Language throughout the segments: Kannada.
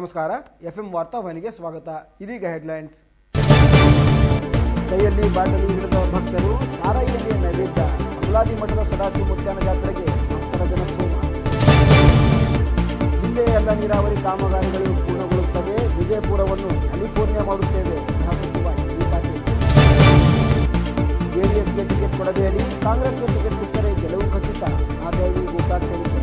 ನಮಸ್ಕಾರ ಎಫ್ ಎಂ ವಾರ್ತಾವಾಹಿನಿಗೆ ಸ್ವಾಗತ ಇದೀಗ ಹೆಡ್ಲೈನ್ಸ್ ಕೈಯಲ್ಲಿ ಬಾಟಲಿ ಹಿಡಿದ ಭಕ್ತರು ಸಾರಾಯಿಯಲ್ಲಿ ನೈವೇದ್ಯ ಅಮಲಾದಿ ಮಠದ ಸದಾಶಿವ ಮುತ್ಯಾನ ಜಾತ್ರೆಗೆ ಭಕ್ತರ ಜನಸ್ತೋಮ ಜಿಲ್ಲೆಯ ಎಲ್ಲ ನೀರಾವರಿ ಕಾಮಗಾರಿಗಳು ಪೂರ್ಣಗೊಳ್ಳುತ್ತವೆ ವಿಜಯಪುರವನ್ನು ಕ್ಯಾಲಿಫೋರ್ನಿಯಾ ಮಾಡುತ್ತೇವೆ ಗೃಹ ಸಚಿವ ಎಂ ಬಿ ಪಾಟೀಲ್ ಜೆಡಿಎಸ್ಗೆ ಟಿಕೆಟ್ ಕೊಡಬೇಡಿ ಕಾಂಗ್ರೆಸ್ಗೆ ಟಿಕೆಟ್ ಸಿಕ್ಕರೆ ಗೆಲುವು ಖಚಿತ ಮಹಾದೇವಿ ಗೋಕಾಕ್ ಹೇಳಿಕೆ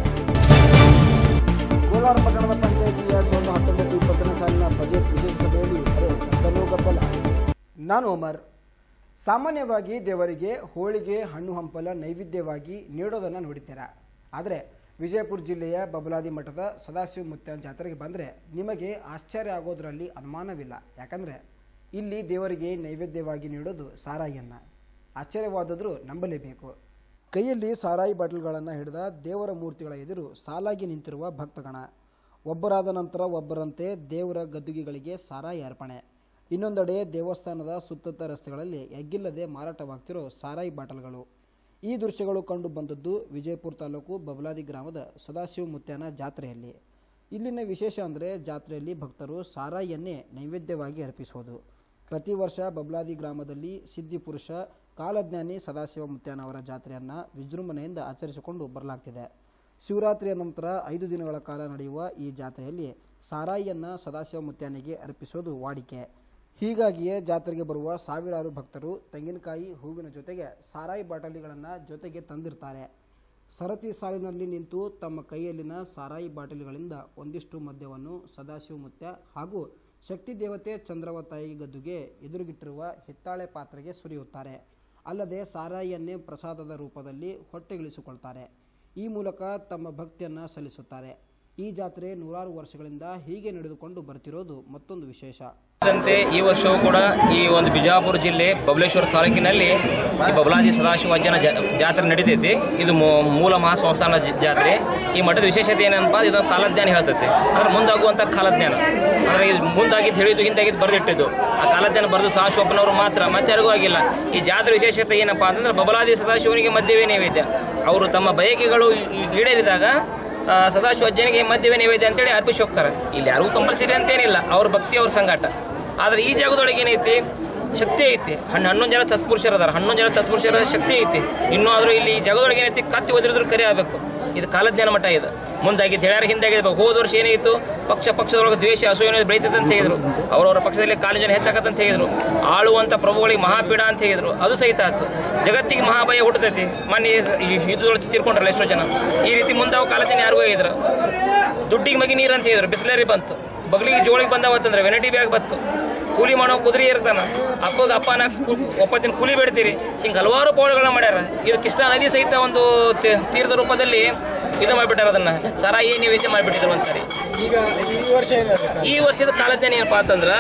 ಕೋಲಾರ ಪಟ್ಟಣದ ಪಂಚಾಯಿತಿ ಎರಡ್ ಸಾವಿರದ ಹತ್ತೊಂಬತ್ತು ಇಪ್ಪತ್ತನೇ ಸಾಲಿನ ಬಜೆಟ್ ವಿಶೇಷ ಸಭೆಯಲ್ಲಿ ಅರೆ ಗದ್ದಲು ಗದ್ದಲ ನಾನು ಒಮರ್ ಸಾಮಾನ್ಯವಾಗಿ ದೇವರಿಗೆ ಹೋಳಿಗೆ ಹಣ್ಣು ಹಂಪಲ ನೈವೇದ್ಯವಾಗಿ ನೀಡೋದನ್ನು ನೋಡಿದ್ದೀರಾ ಆದರೆ ವಿಜಯಪುರ ಜಿಲ್ಲೆಯ ಬಬಲಾದಿ ಮಠದ ಸದಾಶಿವ ಮುತ್ಯಾನ ಜಾತ್ರೆಗೆ ಬಂದರೆ ನಿಮಗೆ ಆಶ್ಚರ್ಯ ಆಗೋದ್ರಲ್ಲಿ ಅನುಮಾನವಿಲ್ಲ ಯಾಕಂದರೆ ಇಲ್ಲಿ ದೇವರಿಗೆ ನೈವೇದ್ಯವಾಗಿ ನೀಡೋದು ಸಾರಾಯಿಯನ್ನು ಆಶ್ಚರ್ಯವಾದರೂ ನಂಬಲೇಬೇಕು ಕೈಯಲ್ಲಿ ಸಾರಾಯಿ ಬಾಟಲ್ಗಳನ್ನು ಹಿಡಿದ ದೇವರ ಮೂರ್ತಿಗಳ ಎದುರು ಸಾಲಾಗಿ ನಿಂತಿರುವ ಭಕ್ತಗಣ ಒಬ್ಬರಾದ ನಂತರ ಒಬ್ಬರಂತೆ ದೇವರ ಗದ್ದುಗೆಗಳಿಗೆ ಸಾರಾಯಿ ಅರ್ಪಣೆ ಇನ್ನೊಂದೆಡೆ ದೇವಸ್ಥಾನದ ಸುತ್ತತ್ತ ರಸ್ತೆಗಳಲ್ಲಿ ಎಗ್ಗಿಲ್ಲದೆ ಮಾರಾಟವಾಗ್ತಿರೋ ಸಾರಾಯಿ ಬಾಟಲ್ಗಳು ಈ ದೃಶ್ಯಗಳು ಕಂಡು ಬಂದದ್ದು ವಿಜಯಪುರ ತಾಲೂಕು ಬಬಲಾದಿ ಗ್ರಾಮದ ಸದಾಶಿವ ಮುತ್ಯಾನ ಜಾತ್ರೆಯಲ್ಲಿ ಇಲ್ಲಿನ ವಿಶೇಷ ಅಂದರೆ ಜಾತ್ರೆಯಲ್ಲಿ ಭಕ್ತರು ಸಾರಾಯಿಯನ್ನೇ ನೈವೇದ್ಯವಾಗಿ ಅರ್ಪಿಸೋದು ಪ್ರತಿ ವರ್ಷ ಬಬ್ಲಾದಿ ಗ್ರಾಮದಲ್ಲಿ ಸಿದ್ಧಿ ಪುರುಷ ಕಾಲಜ್ಞಾನಿ ಸದಾಶಿವ ಮುತ್ಯಾನ ಅವರ ಜಾತ್ರೆಯನ್ನು ವಿಜೃಂಭಣೆಯಿಂದ ಆಚರಿಸಿಕೊಂಡು ಬರಲಾಗ್ತಿದೆ ಶಿವರಾತ್ರಿಯ ನಂತರ ಐದು ದಿನಗಳ ಕಾಲ ನಡೆಯುವ ಈ ಜಾತ್ರೆಯಲ್ಲಿ ಸಾರಾಯಿಯನ್ನು ಸದಾಶಿವ ಮುತ್ಯಾನಿಗೆ ಅರ್ಪಿಸೋದು ವಾಡಿಕೆ ಹೀಗಾಗಿಯೇ ಜಾತ್ರೆಗೆ ಬರುವ ಸಾವಿರಾರು ಭಕ್ತರು ತೆಂಗಿನಕಾಯಿ ಹೂವಿನ ಜೊತೆಗೆ ಸಾರಾಯಿ ಬಾಟಲಿಗಳನ್ನು ಜೊತೆಗೆ ತಂದಿರ್ತಾರೆ ಸರತಿ ಸಾಲಿನಲ್ಲಿ ನಿಂತು ತಮ್ಮ ಕೈಯಲ್ಲಿನ ಸಾರಾಯಿ ಬಾಟಲಿಗಳಿಂದ ಒಂದಿಷ್ಟು ಮದ್ಯವನ್ನು ಸದಾಶಿವ ಮುತ್ಯ ಹಾಗೂ ಶಕ್ತಿ ದೇವತೆ ಚಂದ್ರವ ತಾಯಿ ಗದ್ದುಗೆ ಎದುರುಗಿಟ್ಟಿರುವ ಹಿತ್ತಾಳೆ ಪಾತ್ರೆಗೆ ಸುರಿಯುತ್ತಾರೆ ಅಲ್ಲದೆ ಸಾರಾಯಿಯನ್ನೇ ಪ್ರಸಾದದ ರೂಪದಲ್ಲಿ ಹೊಟ್ಟೆಗಿಳಿಸಿಕೊಳ್ತಾರೆ ಈ ಮೂಲಕ ತಮ್ಮ ಭಕ್ತಿಯನ್ನು ಸಲ್ಲಿಸುತ್ತಾರೆ ಈ ಜಾತ್ರೆ ನೂರಾರು ವರ್ಷಗಳಿಂದ ಹೀಗೆ ನಡೆದುಕೊಂಡು ಬರ್ತಿರೋದು ಮತ್ತೊಂದು ವಿಶೇಷ ದಂತೆ ಈ ವರ್ಷವೂ ಕೂಡ ಈ ಒಂದು ಬಿಜಾಪುರ ಜಿಲ್ಲೆ ಬಬಲೇಶ್ವರ ತಾಲೂಕಿನಲ್ಲಿ ಈ ಬಬಲಾದಿ ಸದಾಶಿವ ಅಜ್ಜನ ಜಾ- ಜಾತ್ರೆ ನಡೀತೈತಿ ಇದು ಮೂ- ಮೂಲ ಮಹಾಸಂಸ್ಥಾನ ಜ- ಜಾತ್ರೆ ಈ ಮಠದ ವಿಶೇಷತೆ ಏನಪ್ಪ ಇದು ಕಾಲಜ್ಞಾನ ಹೇಳ್ತೈತೆ ಅಂದ್ರೆ ಮುಂದಾಗುವಂಥ ಕಾಲಜ್ಞಾನ ಅಂದ್ರೆ ಇದು ಮುಂದಾಗಿದ್ದು ಹೇಳಿದ್ದು ಹಿಂದಾಗಿದ್ದು ಬರೆದಿಟ್ಟಿದ್ದು ಆ ಕಾಲಜ್ಞಾನ ಬರೆದು ಸದಾಶಿವಪ್ಪನವರು ಮಾತ್ರ ಮತ್ತೆ ಯಾರಿಗೂ ಆಗಿಲ್ಲ ಈ ಜಾತ್ರೆ ವಿಶೇಷತೆ ಏನಪ್ಪಾ ಅಂತಂದ್ರೆ ಬಬಲಾದಿ ಸದಾಶಿವನಿಗೆ ಮಧ್ಯವೇ ನೈವೇದ್ಯ ಅವರು ತಮ್ಮ ಬಯಕೆಗಳು ಈ- ಈ- ಈಡೇರಿದಾಗ ಆ, ಸದಾಶಿವ ಅಜ್ಜನಿಗೆ ಮಧ್ಯವೇ ನೈವೇದ್ಯ ಅಂತೇಳಿ ಅರ್ಪಿಸಿ ಹೋಗ್ತಾರೆ ಇಲ್ಲಿ ಯಾರಿಗೂ ಕಂಪಲ್ಸರಿ ಅಂತೇನಿಲ್ಲ ಅವ್ರ ಭಕ್ತಿ ಅವ್ರ ಸಂಗಾಟ ಆದರೆ ಈ ಜಾಗದೊಳಗೆ ಏನೈತಿ ಶಕ್ತಿ ಐತಿ ಹಣ್ಣು ಹನ್ನೊಂದು ಜನ ತತ್ಪುರುಷರು ಅದಾರ ಹನ್ನೊಂದು ಜನ ತತ್ಪುರುಷರ ಶಕ್ತಿ ಐತಿ ಇನ್ನೂ ಆದರೂ ಇಲ್ಲಿ ಈ ಜಾಗದೊಳಗೆ ಏನೈತಿ ಕತ್ತಿ ಒದರಿದ್ರು ಕರೆ ಆಗಬೇಕು ಇದು ಕಾಲಜ್ಞಾನ ಮಠ ಇದು ಮುಂದಾಗಿದ್ದು ಹೇಳ್ಯಾರ ಹಿಂದಾಗಿದ್ದು ಹೋದ ವರ್ಷ ಏನಾಯಿತು ಪಕ್ಷ ಪಕ್ಷದೊಳಗೆ ದ್ವೇಷ ಅಸೂಯೆ ಅನ್ನೋದು ಬೆಳೀತೈತೆ ಅಂತ ಹೇಳಿದ್ರು ಅವರವರ ಪಕ್ಷದಲ್ಲಿ ಕಾಲು ಜನ ಹೆಚ್ಚಾಕತ್ತಂತ ಹೇಳಿದ್ರು ಆಳುವಂಥ ಪ್ರಭುಗಳಿಗೆ ಮಹಾಪೀಡ ಅಂತ ಹೇಳಿದ್ರು ಅದು ಸಹಿತ ಆಯ್ತು ಜಗತ್ತಿಗೆ ಮಹಾಭಯ ಹುಟ್ಟತೈತಿ ಮೊನ್ನೆ ಈ ಯುದ್ಧದೊಳಗೆ ತೀರ್ಕೊಂಡ್ರಲ್ಲ ಎಷ್ಟೋ ಜನ ಈ ರೀತಿ ಮುಂದಾವ ಕಾಲದಿನ ಯಾರಿಗೂ ಹೇಳಿದ್ರು ದುಡ್ಡಿಗೆ ಮಗಿ ನೀರು ಅಂತ ಹೇಳಿದ್ರು ಬಿಸ್ಲರಿ ಬಂತು ಬಗ್ಲಿಗೆ ಜೋಳಿಗೆ ಬಂದಾವ ಅಂತಂದ್ರೆ ವೆನಟಿ ಬ್ಯಾಗ್ ಬಂತು ಕೂಲಿ ಮಾಡೋ ಕುದುರೆ ಇರ್ತಾನ ಅಪ್ಪಗ ಅಪ್ಪನ ಕು- ಒಪ್ಪತ್ತಿನ ಕೂಲಿ ಬೇಡ್ತೀರಿ ಹಿಂಗೆ ಹಲವಾರು ಪೌಳಗಳನ್ನ ಮಾಡ್ಯಾರ ಇದು ಕೃಷ್ಣಾ ನದಿ ಸಹಿತ ಒಂದು ತಿ- ತೀರದ ರೂಪದಲ್ಲಿ ಇದು ಮಾಡಿಬಿಟ್ಟಾರ ಅದನ್ನ ಸರಾಯಿ ನೈವೇದ್ಯ ಮಾಡಿಬಿಟ್ಟಿದ್ರು ಒಂದ್ಸರಿ ಈಗ ಈ ವರ್ಷ ಏನಾದ್ರು ಈ ವರ್ಷದ ಕಾಲಜ್ಞಾನ ಏನಪ್ಪಾ ಅಂತಂದ್ರೆ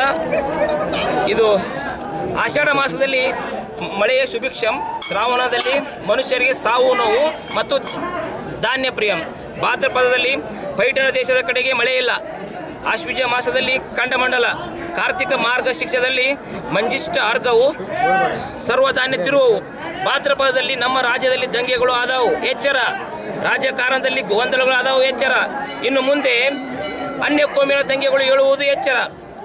ಇದು ಆಷಾಢ ಮಾಸದಲ್ಲಿ ಮಳೆಯ ಸುಭಿಕ್ಷಂ ಶ್ರಾವಣದಲ್ಲಿ ಮನುಷ್ಯರಿಗೆ ಸಾವು ನೋವು ಮತ್ತು ಧಾನ್ಯ ಪ್ರಿಯಂ ಭಾದ್ರಪದದಲ್ಲಿ ಪೈಠಣ ದೇಶದ ಕಡೆಗೆ ಮಳೆ ಇಲ್ಲ ಆಶ್ವಿಜ ಮಾಸದಲ್ಲಿ ಖಂಡಮಂಡಲ ಕಾರ್ತಿಕ ಮಾರ್ಗ ಶಿಕ್ಷದಲ್ಲಿ ಮಂಜಿಷ್ಠ ಅರ್ಘವು ಸರ್ವಧಾನ್ಯ ತಿರುವವು ಭಾದ್ರಪದದಲ್ಲಿ ನಮ್ಮ ರಾಜ್ಯದಲ್ಲಿ ದಂಗೆಗಳು ಆದವು ಎಚ್ಚರ ರಾಜಕಾರಣದಲ್ಲಿ ಗೊಂದಲಗಳು ಆದವು ಎಚ್ಚರ ಇನ್ನು ಮುಂದೆ ಅನ್ಯ ಕೋಮಿನ ದಂಗೆಗಳು ಏಳುವುದು ಎಚ್ಚರ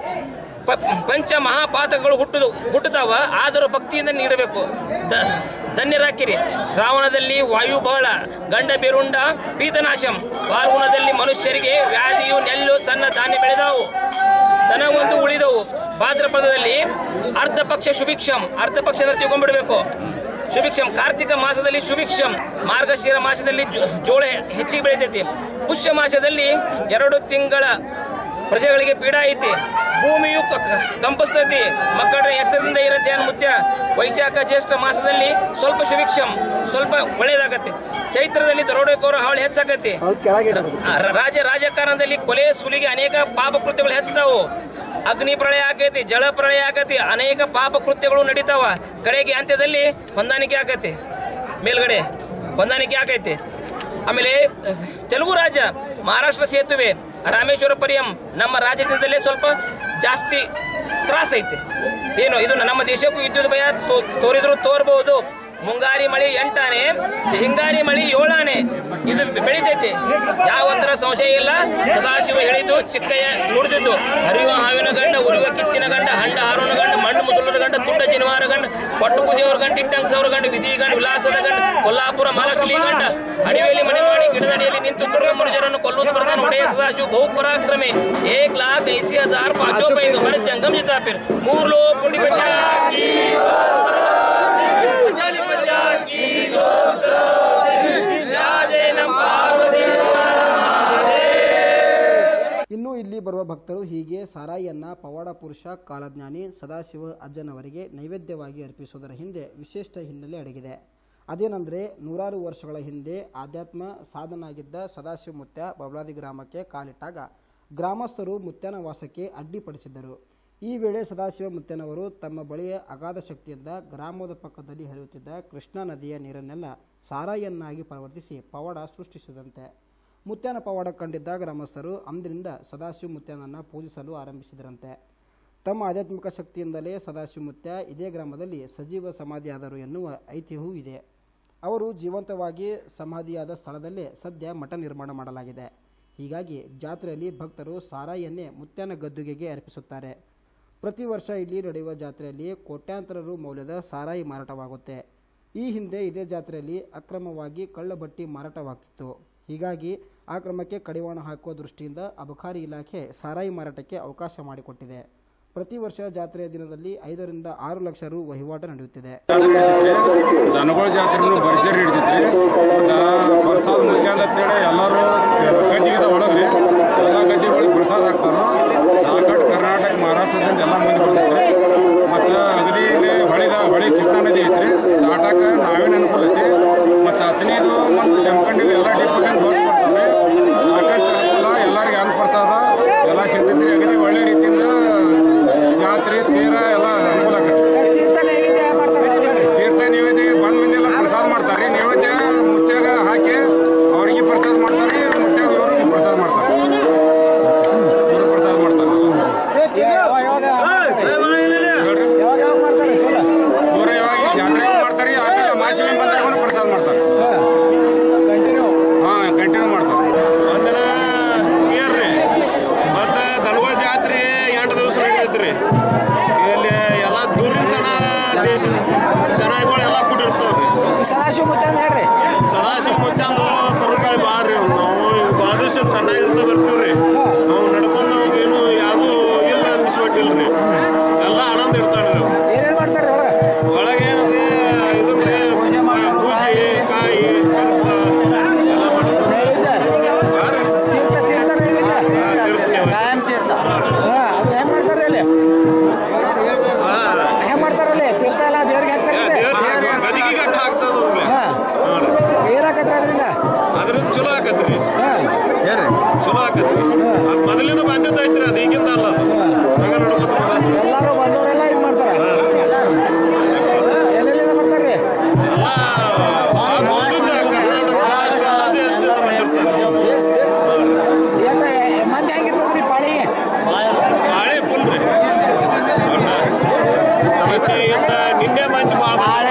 ಪ- ಪಂಚ ಮಹಾಪಾತಕಗಳು ಹುಟ್ಟುದು ಹುಟ್ಟುತ್ತಾವ ಆದರೂ ಭಕ್ತಿಯಿಂದ ನೀಡಬೇಕು ದ- ಧನ್ಯರಾಕಿರಿ ಶ್ರಾವಣದಲ್ಲಿ ವಾಯು ಬಹಳ ಗಂಡ ಬೇರುಂಡ ಪೀತನಾಶಂ ಫಾಲ್ಗುಣದಲ್ಲಿ ಮನುಷ್ಯರಿಗೆ ವ್ಯಾಧಿಯು ನೆಲ್ಲು ಸಣ್ಣ ಧಾನ್ಯ ಬೆಳೆದವು ದನ ಒಂದು ಉಳಿದವು ಭಾದ್ರಪದದಲ್ಲಿ ಅರ್ಧ ಪಕ್ಷ ಶುಭಿಕ್ಷಂ ಅರ್ಧ ಪಕ್ಷ ಅಂತ ತಿಳ್ಕೊಂಡ್ಬಿಡ್ಬೇಕು ಶುಭಿಕ್ಷಂ ಕಾರ್ತಿಕ ಮಾಸದಲ್ಲಿ ಶುಭಿಕ್ಷಂ ಮಾರ್ಗಶಿರ ಮಾಸದಲ್ಲಿ ಜೋ- ಜೋಳ ಹೆಚ್ಚಿಗೆ ಬೆಳಿತೈತಿ ಪುಷ್ಯ ಮಾಸದಲ್ಲಿ ಎರಡು ತಿಂಗಳ ಪ್ರಜೆಗಳಿಗೆ ಪೀಡ ಐತಿ ಭೂಮಿಯು ಕ- ಕ- ಕಂಪಿಸ್ತೈತಿ ಮಕ್ಕಳ ಎಚ್ಚರದಿಂದ ಇರತ್ತೆ ಅನ್ನೋ ಮುತ್ಯ ವೈಶಾಖ ಜ್ಯೇಷ್ಠ ಮಾಸದಲ್ಲಿ ಸ್ವಲ್ಪ ಸುಭಿಕ್ಷಂ ಸ್ವಲ್ಪ ಒಳ್ಳೇದಾಗತ್ತೆ ಚೈತ್ರದಲ್ಲಿ ದರೋಡೆಕೋರ ಹಾವಳಿ ಹೆಚ್ಚಾಗತ್ತೆ ಆ, ರ- ರಾಜ ರಾಜಕಾರಣದಲ್ಲಿ ಕೊಲೆ ಸುಲಿಗೆ ಅನೇಕ ಪಾಪ ಕೃತ್ಯಗಳು ಹೆಚ್ಚತಾವು ಅಗ್ನಿ ಪ್ರಳಯ ಆಕೈತಿ ಜಲ ಪ್ರಳಯ ಆಕೈತಿ ಅನೇಕ ಪಾಪ ಕೃತ್ಯಗಳು ನಡೀತಾವ ಕಡೆಗೆ ಅಂತ್ಯದಲ್ಲಿ ಹೊಂದಾಣಿಕೆ ಆಕೈತಿ ಮೇಲ್ಗಡೆ ಹೊಂದಾಣಿಕೆ ಆಕೈತಿ ಆಮೇಲೆ ಅಹ್, ತೆಲುಗು ರಾಜ್ಯ ಮಹಾರಾಷ್ಟ್ರ ಸೇತುವೆ ರಾಮೇಶ್ವರ ಪರಿಯಂ ನಮ್ಮ ರಾಜ್ಯದಿಂದಲೇ ಸ್ವಲ್ಪ ಜಾಸ್ತಿ ತ್ರಾಸ ಐತೆ ಏನು ಇದು ನಮ್ಮ ದೇಶಕ್ಕೂ ವಿದ್ಯುತ್ ಭಯ ತೋ- ತೋರಿದ್ರು ತೋರ್ಬಹುದು ಮುಂಗಾರಿ ಮಳಿ ಎಂಟಾನೆ ಹಿಂಗಾರಿ ಮಳಿ ಏಳಾನೆ ಇದು ಬೆಳಿತೈತಿ ಯಾವಂದ್ರ ಸಂಶಯ ಇಲ್ಲ ಸದಾಶಿವ ಹೇಳಿದ್ದು ಚಿಕ್ಕಯ್ಯ ನುಡಿದಿದ್ದು ಹರಿಯುವ ಹಾವಿನ ಗಂಡ ಉರಿಯುವ ಕಿಚ್ಚಿನ ಗಂಡ ಹಂಡ ಹಾರೋನ ಗಂಡ ಮಂಡು ಮುಸುಲರ ಗಂಡ ತುಂಡ ಜಿನವಾರ ಗಂಡ ಪಟ್ಟು ಕುದಿಯವರ ಗಂಡ ಇಟ್ಟಂಗ್ಸವ್ರ ಗಂಡ ವಿಧಿ ಗಂಡ ವಿಲಾಸದ ಗಂಡ ಕೊಲ್ಲಾಪುರ ಮಹಾಲಕ್ಷ್ಮಿ ಗಂಡ ಅಡಿವೆಯಲ್ಲಿ ಮನೆ ಮಾಡಿ ಗಿಡದಡಿಯಲ್ಲಿ ನಿಂತು ದುರ್ಗ ಮನುಷ್ಯರನ್ನು ಕೊಲ್ಲುವುದು ಬರ್ತಾನೆ ಒಡೆಯ ಸದಾಶಿವ ಬಹುಪರಾಕ್ರಮೆ ಏಕ್ ಲಾಖ ಐಸಿ ಹಜಾರ್ ಪಾಂಚೋ ಪೈದು ಮರ ಜಂಗಮ್ ಜಿತಾ ಫಿರ್ ಮೂರ್ ಲೋ ಪುಂಡಿ ಬಚ್ಚಾ ಕಿ ಬಚಾಲಿ ಬಚ್ಚಾ ಕಿ ರಾಜೇ ನಮ್ ಪಾರ್ವತಿ ಇನ್ನು ಇಲ್ಲಿ ಬರುವ ಭಕ್ತರು ಹೀಗೆ ಸಾರಾಯಿಯನ್ನ ಪವಾಡ ಪುರುಷ ಕಾಲಜ್ಞಾನಿ ಸದಾಶಿವ ಅಜ್ಜನವರಿಗೆ ನೈವೇದ್ಯವಾಗಿ ಅರ್ಪಿಸುವುದರ ಹಿಂದೆ ವಿಶಿಷ್ಟ ಹಿನ್ನೆಲೆ ಅಡಗಿದೆ ಅದೇನೆಂದರೆ ನೂರಾರು ವರ್ಷಗಳ ಹಿಂದೆ ಆಧ್ಯಾತ್ಮ ಸಾಧನಾಗಿದ್ದ ಸದಾಶಿವ ಮುತ್ಯ ಬಬಲಾದಿ ಗ್ರಾಮಕ್ಕೆ ಕಾಲಿಟ್ಟಾಗ ಗ್ರಾಮಸ್ಥರು ಮುತ್ಯನ ವಾಸಕ್ಕೆ ಅಡ್ಡಿಪಡಿಸಿದ್ದರು ಈ ವೇಳೆ ಸದಾಶಿವ ಮುತ್ಯನವರು ತಮ್ಮ ಬಳಿಯ ಅಗಾಧ ಶಕ್ತಿಯಿಂದ ಗ್ರಾಮದ ಪಕ್ಕದಲ್ಲಿ ಹರಿಯುತ್ತಿದ್ದ ಕೃಷ್ಣಾ ನದಿಯ ನೀರನ್ನೆಲ್ಲ ಸಾರಾಯಿಯನ್ನಾಗಿ ಪರಿವರ್ತಿಸಿ ಪವಾಡ ಸೃಷ್ಟಿಸಿದಂತೆ ಮುತ್ಯಾನ ಪವಾಡ ಕಂಡಿದ್ದ ಗ್ರಾಮಸ್ಥರು ಅಂದಿನಿಂದ ಸದಾಶಿವ ಮುತ್ಯಾನನ್ನು ಪೂಜಿಸಲು ಆರಂಭಿಸಿದರಂತೆ ತಮ್ಮ ಆಧ್ಯಾತ್ಮಿಕ ಶಕ್ತಿಯಿಂದಲೇ ಸದಾಶಿವ ಮುತ್ಯ ಇದೇ ಗ್ರಾಮದಲ್ಲಿ ಸಜೀವ ಸಮಾಧಿಯಾದರು ಎನ್ನುವ ಐತಿಹ್ಯವೂ ಇದೆ ಅವರು ಜೀವಂತವಾಗಿ ಸಮಾಧಿಯಾದ ಸ್ಥಳದಲ್ಲೇ ಸದ್ಯ ಮಠ ನಿರ್ಮಾಣ ಮಾಡಲಾಗಿದೆ ಹೀಗಾಗಿ ಜಾತ್ರೆಯಲ್ಲಿ ಭಕ್ತರು ಸಾರಾಯಿಯನ್ನೇ ಮುತ್ಯಾನ ಗದ್ದುಗೆಗೆ ಅರ್ಪಿಸುತ್ತಾರೆ ಪ್ರತಿ ವರ್ಷ ಇಲ್ಲಿ ನಡೆಯುವ ಜಾತ್ರೆಯಲ್ಲಿ ಕೋಟ್ಯಾಂತರ ರು ಮೌಲ್ಯದ ಸಾರಾಯಿ ಮಾರಾಟವಾಗುತ್ತೆ ಈ ಹಿಂದೆ ಇದೇ ಜಾತ್ರೆಯಲ್ಲಿ ಅಕ್ರಮವಾಗಿ ಕಳ್ಳಬಟ್ಟಿ ಮಾರಾಟವಾಗ್ತಿತ್ತು ಹೀಗಾಗಿ ಆ ಕ್ರಮಕ್ಕೆ ಕಡಿವಾಣ ಹಾಕುವ ದೃಷ್ಟಿಯಿಂದ ಅಬಕಾರಿ ಇಲಾಖೆ ಸಾರಾಯಿ ಮಾರಾಟಕ್ಕೆ ಅವಕಾಶ ಮಾಡಿಕೊಟ್ಟಿದೆ ಪ್ರತಿ ವರ್ಷ ಜಾತ್ರೆಯ ದಿನದಲ್ಲಿ ಐದರಿಂದ ಆರು ಲಕ್ಷ ರು ವಹಿವಾಟು ನಡೆಯುತ್ತಿದೆ ದನಗಳ ಜಾತ್ರೆನೂ ಭರ್ಜರಿ ಹಿಡಿತೈತ್ರಿ ಮತ್ತು ಪ್ರಸಾದ ಮುಖ್ಯ ಅಂತೇಳಿ ಎಲ್ಲರೂ ಗದ್ದಿಗೆ ಒಳಗ್ರಿ ಎಲ್ಲ ಗದ್ದಿಗಳಿಗೆ ಪ್ರಸಾದ ಹಾಕ್ತಾರೋ ಸಾಕಟ್ಟು ಕರ್ನಾಟಕ ಮಹಾರಾಷ್ಟ್ರದಿಂದ ಎಲ್ಲ ಮಂದಿ ಬರ್ತೈತ್ರಿ ಮತ್ತು ಅಗದಿ ಇಲ್ಲಿ ಹೊಳಿದ ಹೊಳಿ ಕೃಷ್ಣಾ ನದಿ ಐತ್ರಿ ದಾಟಕ್ಕೆ ನಾವೇನು ಅನುಕೂಲ ಐತಿ ಮತ್ತು ಹತ್ತನೇದು ಮತ್ತು ಜಮಖಂಡಿದು ಎಲ್ಲ ಡಿಪೋದಿಂದ ಬಸ್ ಬರ್ತಾವೆ ಸಾಕಷ್ಟು ಅನುಕೂಲ ಎಲ್ಲರಿಗೆ ಅನ್ನ ಪ್ರಸಾದ ಎಲ್ಲ ಸಿಗ್ತೈತ್ರಿ ಅಗದಿ ಒಳ್ಳೆ ರೀತಿಯಿಂದ ಜಾತ್ರೆ ತೀರ ಎಲ್ಲ ಅನುಕೂಲ ಆಗತ್ತೆ ತೀರ್ಥ ನೈವೇದ್ಯ ಬಂದ ಮಂದಿ ಎಲ್ಲ ಪ್ರಸಾದ ಮಾಡ್ತಾರೆ ನೈವೇದ್ಯ ಮುತ್ಯಾಗ ಹಾಕಿ ಅವ್ರಿಗೆ ಪ್ರಸಾದ ಮಾಡ್ತಾರೆ ಮುತ್ಯಾಗ ಇವರು ಪ್ರಸಾದ ಮಾಡ್ತಾರೆ ಇವರು ಪ್ರಸಾದ ಮಾಡ್ತಾರೆ ಹೇಳ್ರಿ ಇವ್ರು ಯಾವಾಗ ಈ ಜಾತ್ರೆ ಮಾಡ್ತಾರೆ ಆಮೇಲೆ ಮಾಸಿಗೆ ಬಂದಾಗ ಪ್ರಸಾದ ಮಾಡ್ತಾರೆ ಹಾಂ ಕಂಟಿನ್ಯೂ ಮಾಡ್ತಾರೆ ಒಂದಿನ ತೇರ್ರಿ ಮತ್ತು ದನಗಳ ಜಾತ್ರೆ ಎಂಟು ದಿವಸ ನಡೆಯೈತ್ರಿ ಇಲ್ಲಿ ಎಲ್ಲ ದೂರಿಂದ ದೇಶದ ದನಗಳು ಎಲ್ಲ ಕೂಡಿರ್ತಾವ್ರಿ ಸದಾಶಿವ ಮುತ್ತ ಅಂತ ಹೇಳ್ರಿ ಸದಾಶಿವ ಮುತ್ತಂದು ಪರುಕಾಳಿ ಭಾಳ ರೀ ನಾವು ಭಾಳ ದಿವಸ ಸಣ್ಣಾಗಿರ್ತಾ ಬರ್ತೀವ್ರಿ ನಾವು ನಡ್ಕೊಂಡು ನಮ್ಗೆ ಏನು ಯಾವುದೂ ಇಲ್ಲ ಅನ್ಸ್ಬಿಟ್ಟಿಲ್ರಿ ಎಲ್ಲ ಆನಂದ ಇರ್ತಾರ್ರಿ ನಾವು ಏನೇನ್ ಮಾಡ್ತಾರ್ರಿ ಒಳಗ ಒಳಗೆ ಏನಂದ್ರೆ ಇದನ್ರಿ ಪೂಜೆ ಕಾಯಿ ಕರ್ಪೂರ ಎಲ್ಲ ಮಾಡ್ತಾರೆ ನೈವೇದ್ಯ ಹಾಂ ರೀ ತೀರ್ಥ ತೀರ್ಥ ನೈವೇದ್ಯ ಕಾಯಂ ತೀರ್ಥ ಹಾ ಅದ್ರ ಹೆಂಗ್ ಮಾಡ್ತಾರ್ರಿ ಅಲ್ಲಿ ಹೆಂಗ್ ಮಾಡ್ತಾರಲ್ಲಿ ತೀರ್ಥ ಎಲ್ಲ ದೇವ್ರಿಗೆ ಹಾಕ್ತಾರ್ರಿ ಗದಿಗೆ ಗಟ್ಟ ಆಗ್ತದ ಹಾ ಏನಾಕತ್ರಿ ಅದರಿಂದ ಅದ್ರಿಂದ ಚಲೋ ಆಕತ್ರಿ ಹಾ ಚಲೋ ಆಕತ್ರಿ ಅದ್ ಮೊದಲಿಂದ ಬಂದಿದ್ದ ಐತ್ರಿ ಅದು ಈಗಿಂದ ಅಲ್ಲ ಅದು ಹಂಗ ನೋಡ್ಕೊತ ಬಂದೈತ್ರಿ. ಎಲ್ಲಾರು ಬಂದವರೆಲ್ಲ ಇದು ಮಾಡ್ತಾರ ಎಲ್ಲೆಲ್ಲಿಂದ ಬರ್ತಾರ್ರಿ ಎಲ್ಲ ಭಾಳ ದೊಡ್ಡದ ಕರ್ನಾಟಕ ಮಹಾರಾಷ್ಟ್ರ ಎಲ್ಲ ದೇಶದಿಂದ ಬಂದಿರ್ತಾರೆ ಏನ್ ಮಂದಿ ಹೆಂಗಿರ್ತದ್ರಿ ಪಾಳಿಗೆ ಬಾಳೆ ಫುಲ್ ರೀ ಇಂದ ನಿನ್ನೆ ಮಂದಿ ಭಾಳ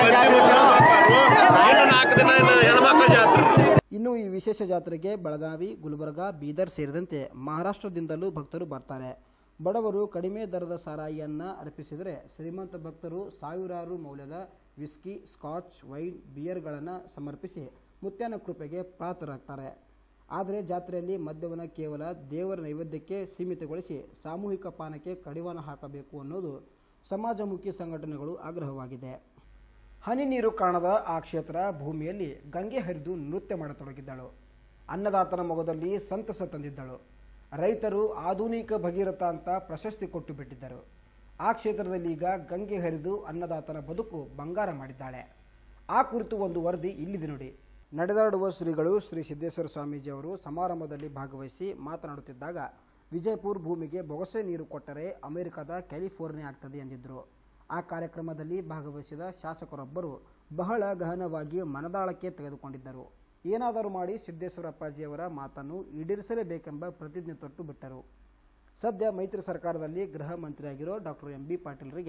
ಇನ್ನು ನಾಲ್ಕು ದಿನ ಇನ್ನು ಹೆಣ್ಮಕ್ಳ ಜಾತ್ರೆ ಇನ್ನು ಈ ವಿಶೇಷ ಜಾತ್ರೆಗೆ ಬೆಳಗಾವಿ ಗುಲ್ಬರ್ಗಾ ಬೀದರ್ ಸೇರಿದಂತೆ ಮಹಾರಾಷ್ಟ್ರದಿಂದಲೂ ಭಕ್ತರು ಬರ್ತಾರೆ ಬಡವರು ಕಡಿಮೆ ದರದ ಸಾರಾಯಿಯನ್ನು ಅರ್ಪಿಸಿದರೆ ಶ್ರೀಮಂತ ಭಕ್ತರು ಸಾವಿರಾರು ಮೌಲ್ಯದ ವಿಸ್ಕಿ ಸ್ಕಾಚ್ ವೈನ್ ಬಿಯರ್ಗಳನ್ನು ಸಮರ್ಪಿಸಿ ಮುತ್ಯಾನ ಕೃಪೆಗೆ ಪಾತ್ರರಾಗ್ತಾರೆ ಆದರೆ ಜಾತ್ರೆಯಲ್ಲಿ ಮದ್ಯವನ್ನು ಕೇವಲ ದೇವರ ನೈವೇದ್ಯಕ್ಕೆ ಸೀಮಿತಗೊಳಿಸಿ ಸಾಮೂಹಿಕ ಪಾನಕ್ಕೆ ಕಡಿವಾಣ ಹಾಕಬೇಕು ಅನ್ನೋದು ಸಮಾಜಮುಖಿ ಸಂಘಟನೆಗಳು ಆಗ್ರಹವಾಗಿದೆ ಹನಿ ನೀರು ಕಾಣದ ಆ ಕ್ಷೇತ್ರ ಭೂಮಿಯಲ್ಲಿ ಗಂಗೆ ಹರಿದು ನೃತ್ಯ ಮಾಡತೊಡಗಿದ್ದಳು ಅನ್ನದಾತನ ಮೊಗದಲ್ಲಿ ಸಂತಸ ತಂದಿದ್ದಳು ರೈತರು ಆಧುನಿಕ ಭಗೀರಥ ಅಂತ ಪ್ರಶಸ್ತಿ ಕೊಟ್ಟು ಬಿಟ್ಟಿದ್ದರು ಆ ಕ್ಷೇತ್ರದಲ್ಲಿ ಈಗ ಗಂಗೆ ಹರಿದು ಅನ್ನದಾತನ ಬದುಕು ಬಂಗಾರ ಮಾಡಿದ್ದಾಳೆ ಆ ಕುರಿತು ಒಂದು ವರದಿ ಇಲ್ಲಿದೆ ನೋಡಿ ನಡೆದಾಡುವ ಶ್ರೀಗಳು ಶ್ರೀ ಸಿದ್ದೇಶ್ವರ ಸ್ವಾಮೀಜಿ ಅವರು ಸಮಾರಂಭದಲ್ಲಿ ಭಾಗವಹಿಸಿ ಮಾತನಾಡುತ್ತಿದ್ದಾಗ ವಿಜಯಪುರ ಭೂಮಿಗೆ ಬೊಗಸೆ ನೀರು ಕೊಟ್ಟರೆ ಅಮೆರಿಕದ ಕ್ಯಾಲಿಫೋರ್ನಿಯಾ ಆಗ್ತದೆ ಎಂದಿದ್ರು ಆ ಕಾರ್ಯಕ್ರಮದಲ್ಲಿ ಭಾಗವಹಿಸಿದ ಶಾಸಕರೊಬ್ಬರು ಬಹಳ ಗಹನವಾಗಿ ಮನದಾಳಕ್ಕೆ ತೆಗೆದುಕೊಂಡಿದ್ದರು ಏನಾದರೂ ಮಾಡಿ ಸಿದ್ದೇಶ್ವರಪ್ಪಾಜಿಯವರ ಮಾತನ್ನು ಈಡೇರಿಸಲೇಬೇಕೆಂಬ ಪ್ರತಿಜ್ಞೆ ತೊಟ್ಟು ಬಿಟ್ಟರು ಸದ್ಯ ಮೈತ್ರಿ ಸರ್ಕಾರದಲ್ಲಿ ಗೃಹ ಮಂತ್ರಿಯಾಗಿರೋ ಡಾಕ್ಟರ್ ಎಂ ಬಿ ಪಾಟೀಲ್ರಿಗೆ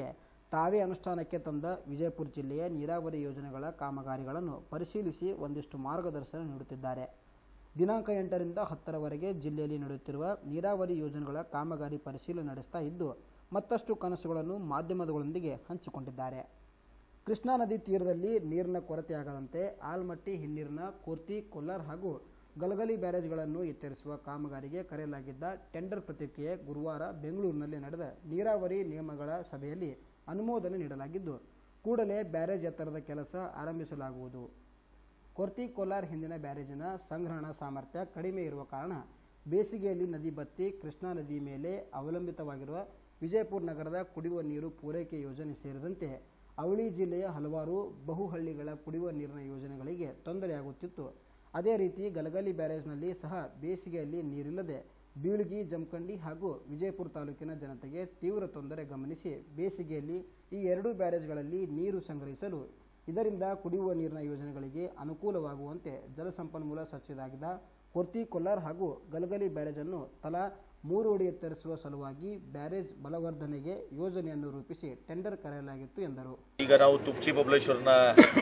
ತಾವೇ ಅನುಷ್ಠಾನಕ್ಕೆ ತಂದ ವಿಜಯಪುರ ಜಿಲ್ಲೆಯ ನೀರಾವರಿ ಯೋಜನೆಗಳ ಕಾಮಗಾರಿಗಳನ್ನು ಪರಿಶೀಲಿಸಿ ಒಂದಿಷ್ಟು ಮಾರ್ಗದರ್ಶನ ನೀಡುತ್ತಿದ್ದಾರೆ ದಿನಾಂಕ ಎಂಟರಿಂದ ಹತ್ತರವರೆಗೆ ಜಿಲ್ಲೆಯಲ್ಲಿ ನಡೆಯುತ್ತಿರುವ ನೀರಾವರಿ ಯೋಜನೆಗಳ ಕಾಮಗಾರಿ ಪರಿಶೀಲನೆ ನಡೆಸ್ತಾ ಇದ್ದು ಮತ್ತಷ್ಟು ಕನಸುಗಳನ್ನು ಮಾಧ್ಯಮಗಳೊಂದಿಗೆ ಹಂಚಿಕೊಂಡಿದ್ದಾರೆ ಕೃಷ್ಣಾ ನದಿ ತೀರದಲ್ಲಿ ನೀರಿನ ಕೊರತೆಯಾಗದಂತೆ ಆಲ್ಮಟ್ಟಿ ಹಿನ್ನೀರಿನ ಕೋರ್ತಿ ಕೊಲ್ಲಾರ್ ಹಾಗೂ ಗಲಗಲಿ ಬ್ಯಾರೇಜ್ಗಳನ್ನು ಎತ್ತರಿಸುವ ಕಾಮಗಾರಿಗೆ ಕರೆಯಲಾಗಿದ್ದ ಟೆಂಡರ್ ಪ್ರತಿಕ್ರಿಯೆ ಗುರುವಾರ ಬೆಂಗಳೂರಿನಲ್ಲಿ ನಡೆದ ನೀರಾವರಿ ನಿಯಮಗಳ ಸಭೆಯಲ್ಲಿ ಅನುಮೋದನೆ ನೀಡಲಾಗಿದ್ದು ಕೂಡಲೇ ಬ್ಯಾರೇಜ್ ಎತ್ತರದ ಕೆಲಸ ಆರಂಭಿಸಲಾಗುವುದು ಕೊರ್ತಿ ಕೋಲಾರ್ ಹಿಂದಿನ ಬ್ಯಾರೇಜಿನ ಸಂಗ್ರಹಣಾ ಸಾಮರ್ಥ್ಯ ಕಡಿಮೆ ಇರುವ ಕಾರಣ ಬೇಸಿಗೆಯಲ್ಲಿ ನದಿ ಬತ್ತಿ ಕೃಷ್ಣಾ ನದಿ ಮೇಲೆ ಅವಲಂಬಿತವಾಗಿರುವ ವಿಜಯಪುರ ನಗರದ ಕುಡಿಯುವ ನೀರು ಪೂರೈಕೆ ಯೋಜನೆ ಸೇರಿದಂತೆ ಅವಳಿ ಜಿಲ್ಲೆಯ ಹಲವಾರು ಬಹುಹಳ್ಳಿಗಳ ಕುಡಿಯುವ ನೀರಿನ ಯೋಜನೆಗಳಿಗೆ ತೊಂದರೆಯಾಗುತ್ತಿತ್ತು ಅದೇ ರೀತಿ ಗಲಗಲಿ ಬ್ಯಾರೇಜ್ನಲ್ಲಿ ಸಹ ಬೇಸಿಗೆಯಲ್ಲಿ ನೀರಿಲ್ಲದೆ ಬೀಳ್ಗಿ ಜಮಖಂಡಿ ಹಾಗೂ ವಿಜಯಪುರ ತಾಲೂಕಿನ ಜನತೆಗೆ ತೀವ್ರ ತೊಂದರೆ ಗಮನಿಸಿ ಬೇಸಿಗೆಯಲ್ಲಿ ಈ ಎರಡೂ ಬ್ಯಾರೇಜ್ಗಳಲ್ಲಿ ನೀರು ಸಂಗ್ರಹಿಸಲು ಇದರಿಂದ ಕುಡಿಯುವ ನೀರಿನ ಯೋಜನೆಗಳಿಗೆ ಅನುಕೂಲವಾಗುವಂತೆ ಜಲಸಂಪನ್ಮೂಲ ಸಚಿವರಾಗಿದ್ದ ಕೊರ್ತಿ ಕೊಲ್ಲಾರ್ ಹಾಗೂ ಗಲಗಲಿ ಬ್ಯಾರೇಜನ್ನು ತಲಾ ಮೂರು ಅಡಿ ಎತ್ತರಿಸುವ ಸಲುವಾಗಿ ಬ್ಯಾರೇಜ್ ಬಲವರ್ಧನೆಗೆ ಯೋಜನೆಯನ್ನು ರೂಪಿಸಿ ಟೆಂಡರ್ ಕರೆಯಲಾಗಿತ್ತು ಎಂದರು ಈಗ ನಾವು ತುಪ್ಚಿ ಬಬಲೇಶ್ವರನ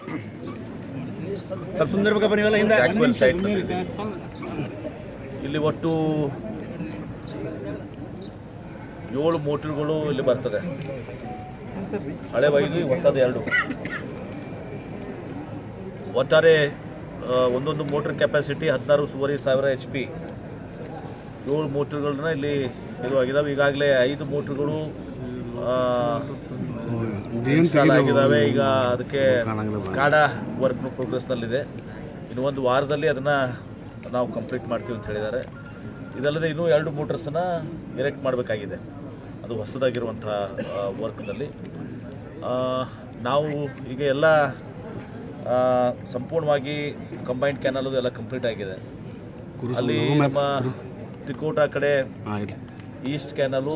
ಸುಂದರ ಜಾಕ್ವೆಲ್ ಸೈಟ್ ಇಲ್ಲಿ ಒಟ್ಟು ಏಳು ಮೋಟ್ರುಗಳು ಇಲ್ಲಿ ಬರ್ತದೆ ಹಳೆ ಐದು ಹೊಸದು ಎರಡು ಒಟ್ಟಾರೆ ಆ, ಒಂದೊಂದು ಮೋಟ್ರ್ ಕೆಪಾಸಿಟಿ ಹದಿನಾರು ಸುವರಿ ಸಾವಿರ ಎಚ್ ಪಿ ಏಳು ಮೋಟ್ರುಗಳನ್ನ ಇಲ್ಲಿ ಇದು ಆಗಿದಾವೆ ಈಗಾಗಲೇ ಐದು ಮೋಟ್ರುಗಳು ಇನ್ಸ್ಟಾಲ್ ಆಗಿದ್ದಾವೆ ಈಗ ಅದಕ್ಕೆ ಸ್ಕಾಡಾ ವರ್ಕ್ ಪ್ರೋಗ್ರೆಸ್ನಲ್ಲಿದೆ ಇನ್ನು ಒಂದು ವಾರದಲ್ಲಿ ಅದನ್ನು ನಾವು ಕಂಪ್ಲೀಟ್ ಮಾಡ್ತೀವಿ ಅಂತ ಹೇಳಿದ್ದಾರೆ ಇದಲ್ಲದೆ ಇನ್ನೂ ಎರಡು ಮೋಟರ್ಸನ್ನು ಎರೆಕ್ಟ್ ಮಾಡಬೇಕಾಗಿದೆ ಅದು ಹೊಸದಾಗಿರುವಂಥ ವರ್ಕ್ನಲ್ಲಿ ನಾವು ಈಗ ಎಲ್ಲ ಆ, ಸಂಪೂರ್ಣವಾಗಿ ಕಂಬೈನ್ಡ್ ಕ್ಯಾನಲ್ ಎಲ್ಲ ಕಂಪ್ಲೀಟ್ ಆಗಿದೆ ಅಲ್ಲಿ ನಮ್ಮ ತಿಕೋಟ ಕಡೆ ಈಸ್ಟ್ ಕ್ಯಾನಲು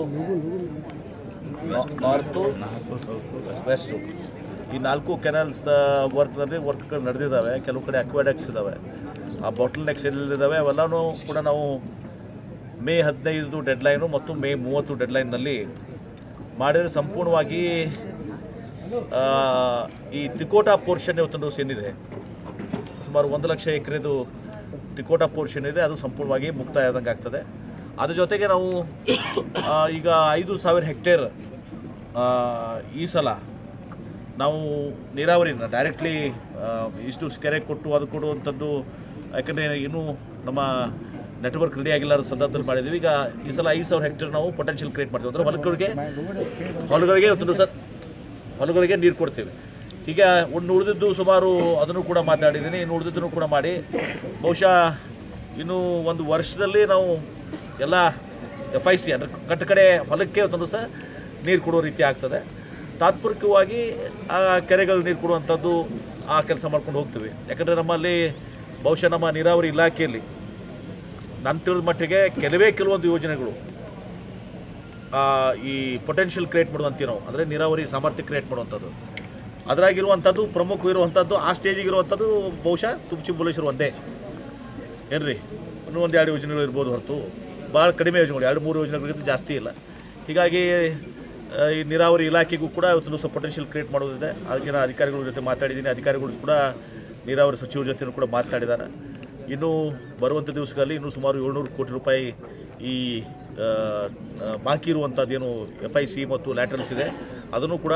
ನಾರ್ತು ವೆಸ್ಟು ಈ ನಾಲ್ಕು ಕೆನಲ್ಸ್ ವರ್ಕ್ನಲ್ಲಿ ವರ್ಕ್ಗಳು ನಡೆದಿದ್ದಾವೆ ಕೆಲವು ಕಡೆ ಅಕ್ವಾಡೆಕ್ಸ್ ಇದ್ದಾವೆ ಆ ಬಾಟಲ್ ನೆಕ್ಸ್ ಎಲ್ಲಿದ್ದಾವೆ ಅವೆಲ್ಲನೂ ಕೂಡ ನಾವು ಮೇ ಹದಿನೈದು ಡೆಡ್ಲೈನು ಮತ್ತು ಮೇ ಮೂವತ್ತು ಡೆಡ್ಲೈನ್ನಲ್ಲಿ ಮಾಡಿದರೆ ಸಂಪೂರ್ಣವಾಗಿ ಆ, ಈ ತಿಕೋಟಾ ಪೋರ್ಷನ್ ಇವತ್ತೊಂದು ಏನಿದೆ ಸುಮಾರು ಒಂದು ಲಕ್ಷ ಎಕರೆದು ತಿಕೋಟಾ ಪೋರ್ಷನ್ ಇದೆ ಅದು ಸಂಪೂರ್ಣವಾಗಿ ಮುಕ್ತಾಯ ಆದಂಗೆ ಆಗ್ತದೆ ಅದ್ರ ಜೊತೆಗೆ ನಾವು ಆ, ಈಗ ಐದು ಸಾವಿರ ಹೆಕ್ಟೇರ್ ಆ, ಈ ಸಲ ನಾವು ನೀರಾವರಿನ ಡೈರೆಕ್ಟ್ಲಿ ಇಷ್ಟು ಕೆರೆ ಕೊಟ್ಟು ಅದು ಕೊಡುವಂಥದ್ದು ಯಾಕಂದರೆ ಇನ್ನೂ ನಮ್ಮ ನೆಟ್ವರ್ಕ್ ರೆಡಿ ಆಗಿಲ್ಲ ಅನ್ನೋ ಸಂದರ್ಭದಲ್ಲಿ ಮಾಡಿದ್ವಿ ಈಗ ಈ ಸಲ ಐದು ಸಾವಿರ ಹೆಕ್ಟೇರ್ ನಾವು ಪೊಟೆನ್ಷಿಯಲ್ ಕ್ರಿಯೇಟ್ ಮಾಡ್ತೀವಿ ಅಂದರೆ ಹೊಲಗಳಿಗೆ ಹೊಲಗಳಿಗೆ ಒಂದು ಸರ್ ಹೊಲಗಳಿಗೆ ನೀರು ಕೊಡ್ತೀವಿ ಈಗ ಒಂದು ಉಳಿದಿದ್ದು ಸುಮಾರು ಅದನ್ನು ಕೂಡ ಮಾತಾಡಿದ್ದೀನಿ ಇನ್ನು ಉಳಿದಿದ್ದನ್ನು ಕೂಡ ಮಾಡಿ ಬಹುಶಃ ಇನ್ನು ಒಂದು ವರ್ಷದಲ್ಲಿ ನಾವು ಎಲ್ಲ ಎಫ್ ಐ ಸಿ ಅಂದರೆ ಕಟ್ಟ ಕಡೆ ಹೊಲಕ್ಕೆ ಒಂದು ಸಹ ನೀರು ಕೊಡುವ ರೀತಿ ಆಗ್ತದೆ ತಾತ್ಪೂರ್ಕವಾಗಿ ಆ ಕೆರೆಗಳು ನೀರು ಕೊಡುವಂಥದ್ದು ಆ ಕೆಲಸ ಮಾಡ್ಕೊಂಡು ಹೋಗ್ತೀವಿ ಯಾಕಂದರೆ ನಮ್ಮಲ್ಲಿ ಬಹುಶಃ ನಮ್ಮ ನೀರಾವರಿ ಇಲಾಖೆಯಲ್ಲಿ ನನ್ನ ತಿಳಿದ ಮಟ್ಟಿಗೆ ಕೆಲವೇ ಕೆಲವೊಂದು ಯೋಜನೆಗಳು ಆ, ಈ ಪೊಟೆನ್ಷಿಯಲ್ ಕ್ರಿಯೇಟ್ ಮಾಡುವಂತೀವಿ ನಾವು ಅಂದರೆ ನೀರಾವರಿ ಸಾಮರ್ಥ್ಯ ಕ್ರಿಯೇಟ್ ಮಾಡುವಂಥದ್ದು ಅದರಾಗಿರುವಂಥದ್ದು ಪ್ರಮುಖ ಇರುವಂಥದ್ದು ಆ ಸ್ಟೇಜಿಗೆ ಇರುವಂಥದ್ದು ಬಹುಶಃ ತುಪ್ಚಿ ಬುಲೇಶ್ವರ ಒಂದೇ ಏನ್ರಿ ಇನ್ನೂ ಒಂದು ಎರಡು ಯೋಜನೆಗಳು ಇರ್ಬೋದು ಹೊರತು ಭಾಳ ಕಡಿಮೆ ಯೋಜನೆಗಳು ಎರಡು ಮೂರು ಯೋಜನೆಗಳಿಗಿಂತ ಜಾಸ್ತಿ ಇಲ್ಲ ಹೀಗಾಗಿ ಆ, ಈ ನೀರಾವರಿ ಇಲಾಖೆಗೂ ಕೂಡ ಇವತ್ತು ದಿವಸ ಪೊಟೆನ್ಷಿಯಲ್ ಕ್ರಿಯೇಟ್ ಮಾಡೋದಿದೆ ಅದಕ್ಕೆ ನಾನು ಅಧಿಕಾರಿಗಳ ಜೊತೆ ಮಾತಾಡಿದ್ದೀನಿ ಅಧಿಕಾರಿಗಳು ಕೂಡ ನೀರಾವರಿ ಸಚಿವರ ಜೊತೆ ಕೂಡ ಮಾತನಾಡಿದ್ದಾರೆ ಇನ್ನು ಬರುವಂಥ ದಿವಸಗಳಲ್ಲಿ ಇನ್ನೂ ಸುಮಾರು ಏಳ್ನೂರು ಕೋಟಿ ರೂಪಾಯಿ ಈ ಆ, ಆ, ಬಾಕಿ ಇರುವಂಥದ್ದೇನು ಎಫ್ ಐ ಸಿ ಮತ್ತು ಲ್ಯಾಟ್ರಲ್ಸ್ ಇದೆ ಅದನ್ನು ಕೂಡ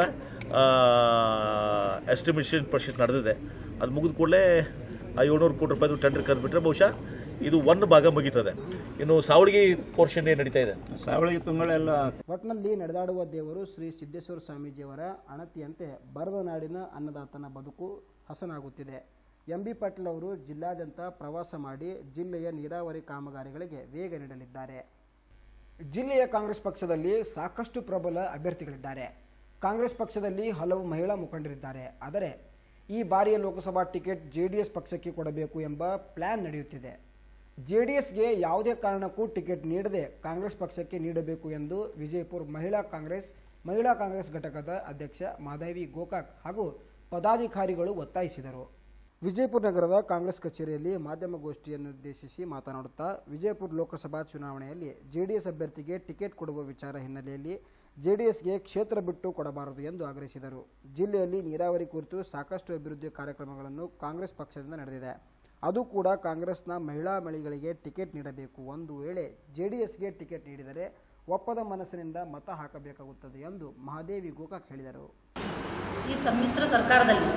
ಎಸ್ಟಿಮೇಷನ್ ಪ್ರೊಸೆಸ್ ನಡೆದಿದೆ ಅದು ಮುಗಿದ ಕೂಡಲೇ ಆ ಏಳ್ನೂರು ಕೋಟಿ ರೂಪಾಯಿದು ಟೆಂಡರ್ ಕರೆದ್ಬಿಟ್ರೆ ಬಹುಶಃ ಇದು ಒಂದು ಭಾಗ ಮುಗೀತದೆ ಇನ್ನು ಸಾವಳಗಿ ಪೋರ್ಷನ್ ಏನು ನಡೀತಾ ಇದೆ ಸಾವಳಿಗೆ ತುಂಗಳೆಲ್ಲ ಒಟ್ನಲ್ಲಿ ನಡೆದಾಡುವ ದೇವರು ಶ್ರೀ ಸಿದ್ದೇಶ್ವರ ಸ್ವಾಮೀಜಿಯವರ ಅಣತಿಯಂತೆ ಬರದ ನಾಡಿನ ಅನ್ನದಾತನ ಬದುಕು ಹಸನಾಗುತ್ತಿದೆ ಎಂ ಬಿ ಪಾಟೀಲ್ ಅವರು ಜಿಲ್ಲಾದ್ಯಂತ ಪ್ರವಾಸ ಮಾಡಿ ಜಿಲ್ಲೆಯ ನೀರಾವರಿ ಕಾಮಗಾರಿಗಳಿಗೆ ವೇಗ ನೀಡಲಿದ್ದಾರೆ ಜಿಲ್ಲೆಯ ಕಾಂಗ್ರೆಸ್ ಪಕ್ಷದಲ್ಲಿ ಸಾಕಷ್ಟು ಪ್ರಬಲ ಅಭ್ಯರ್ಥಿಗಳಿದ್ದಾರೆ ಕಾಂಗ್ರೆಸ್ ಪಕ್ಷದಲ್ಲಿ ಹಲವು ಮಹಿಳಾ ಮುಖಂಡರಿದ್ದಾರೆ ಆದರೆ ಈ ಬಾರಿಯ ಲೋಕಸಭಾ ಟಿಕೆಟ್ ಜೆಡಿಎಸ್ ಪಕ್ಷಕ್ಕೆ ಕೊಡಬೇಕು ಎಂಬ ಪ್ಲಾನ್ ನಡೆಯುತ್ತಿದೆ ಜೆಡಿಎಸ್ಗೆ ಯಾವುದೇ ಕಾರಣಕ್ಕೂ ಟಿಕೆಟ್ ನೀಡದೆ ಕಾಂಗ್ರೆಸ್ ಪಕ್ಷಕ್ಕೆ ನೀಡಬೇಕು ಎಂದು ವಿಜಯಪುರ ಮಹಿಳಾ ಕಾಂಗ್ರೆಸ್ ಮಹಿಳಾ ಕಾಂಗ್ರೆಸ್ ಘಟಕದ ಅಧ್ಯಕ್ಷ ಮಾಧವಿ ಗೋಕಾಕ್ ಹಾಗೂ ಪದಾಧಿಕಾರಿಗಳು ಒತ್ತಾಯಿಸಿದರು ವಿಜಯಪುರ ನಗರದ ಕಾಂಗ್ರೆಸ್ ಕಚೇರಿಯಲ್ಲಿ ಮಾಧ್ಯಮಗೋಷ್ಠಿಯನ್ನು ಉದ್ದೇಶಿಸಿ ಮಾತನಾಡುತ್ತಾ ವಿಜಯಪುರ ಲೋಕಸಭಾ ಚುನಾವಣೆಯಲ್ಲಿ ಜೆಡಿಎಸ್ ಅಭ್ಯರ್ಥಿಗೆ ಟಿಕೆಟ್ ಕೊಡುವ ವಿಚಾರ ಹಿನ್ನೆಲೆಯಲ್ಲಿ ಜೆಡಿಎಸ್ಗೆ ಕ್ಷೇತ್ರ ಬಿಟ್ಟು ಕೊಡಬಾರದು ಎಂದು ಆಗ್ರಹಿಸಿದರು ಜಿಲ್ಲೆಯಲ್ಲಿ ನೀರಾವರಿ ಕುರಿತು ಸಾಕಷ್ಟು ಅಭಿವೃದ್ಧಿ ಕಾರ್ಯಕ್ರಮಗಳನ್ನು ಕಾಂಗ್ರೆಸ್ ಪಕ್ಷದಿಂದ ನಡೆದಿದೆ ಅದು ಕೂಡ ಕಾಂಗ್ರೆಸ್ನ ಮಹಿಳಾ ಮಳಿಗಳಿಗೆ ಟಿಕೆಟ್ ನೀಡಬೇಕು ಒಂದು ವೇಳೆ ಜೆಡಿಎಸ್ಗೆ ಟಿಕೆಟ್ ನೀಡಿದರೆ ಒಪ್ಪದ ಮನಸ್ಸಿನಿಂದ ಮತ ಹಾಕಬೇಕಾಗುತ್ತದೆ ಎಂದು ಮಹಾದೇವಿ ಗೋಕಾಕ್ ಹೇಳಿದರು ಈ ಸಮ್ಮಿಶ್ರ ಸರ್ಕಾರದಲ್ಲಿ